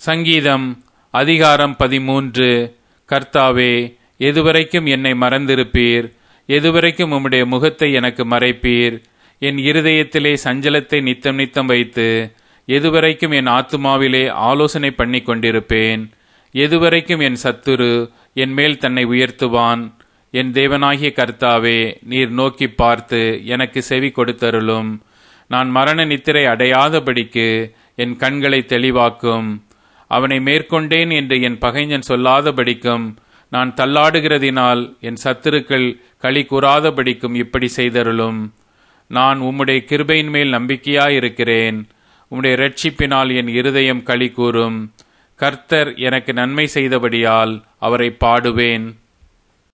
சங்கீதம் அதிகாரம் பதிமூன்று கர்த்தாவே எதுவரைக்கும் என்னை மறந்திருப்பீர் எதுவரைக்கும் உம்முடைய முகத்தை எனக்கு மறைப்பீர் என் இருதயத்திலே சஞ்சலத்தை நித்தம் நித்தம் வைத்து எதுவரைக்கும் என் ஆத்துமாவிலே ஆலோசனை பண்ணி கொண்டிருப்பேன் எதுவரைக்கும் என் சத்துரு என் மேல் தன்னை உயர்த்துவான் என் தேவனாகிய கர்த்தாவே நீர் நோக்கி பார்த்து எனக்கு செவி கொடுத்தருளும் நான் மரண நித்திரை அடையாதபடிக்கு என் கண்களை தெளிவாக்கும் அவனை மேற்கொண்டேன் என்று என் பகைஞன் சொல்லாதபடிக்கும் நான் தள்ளாடுகிறதினால் என் சத்துருக்கள் களி கூறாதபடிக்கும் இப்படி செய்தருளும் நான் உம்முடைய கிருபையின் மேல் நம்பிக்கையாயிருக்கிறேன் உம்முடைய இரட்சிப்பினால் என் இருதயம் களி கூறும் கர்த்தர் எனக்கு நன்மை செய்தபடியால் அவரை பாடுவேன்